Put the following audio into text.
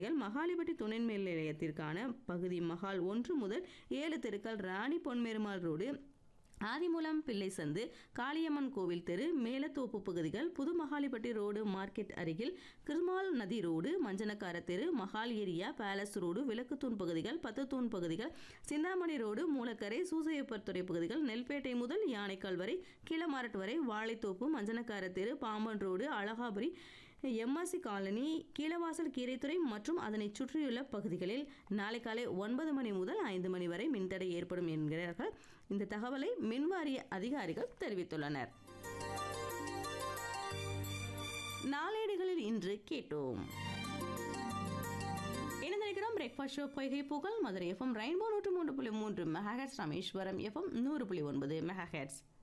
மகாலிபட்டி துணை மின் நிலையத்திற்கான பகுதி மகால் ஒன்று முதல் ஏழு தெருக்கள் ராணி பொன்மேருமாள் ரோடு ஆதிமூலம் பிள்ளை சந்து காளியம்மன் கோவில் தெரு மேலத்தோப்பு பகுதிகள் புது மகாலிப்பட்டி ரோடு மார்க்கெட் அருகில் கிருமால் நதி ரோடு மஞ்சனக்கார தெரு Mahal area palace road Vilakkuthoon பகுதிகள் பத்துத்தூண் பகுதிகள் சிந்தாமணி ரோடு மூலக்கரை சூசையப்பர் துறை பகுதிகள் நெல்பேட்டை முதல் யானைக்கால் வரை கீழமாரட் வரை வாழைத்தோப்பு மஞ்சனக்கார தெரு Pamban road Azhagapuri MSC colony Keezhavasal Keeraithurai மற்றும் அதனை சுற்றியுள்ள பகுதிகளில் நாளை காலை ஒன்பது மணி முதல் ஐந்து மணி வரை மின்தடை ஏற்படும் என்கிறார்கள் இந்த தகவலை மின்வாரிய அதிகாரிகள் தெரிவித்துள்ளனர் நாளேடுகளில் இன்று கேட்டோம் இணைந்திருக்கிறோம் பிரேக்ஃபாஸ்ட் ஷோ பொய்கை புகழ் மதுரை எஃப்எம் ரெயின்போ நூற்று மூன்று புள்ளி மூன்று மெகாஹெட்ஸ் ராமேஸ்வரம் எஃப்எம் நூறு புள்ளி ஒன்பது மெகாஹெட்ஸ்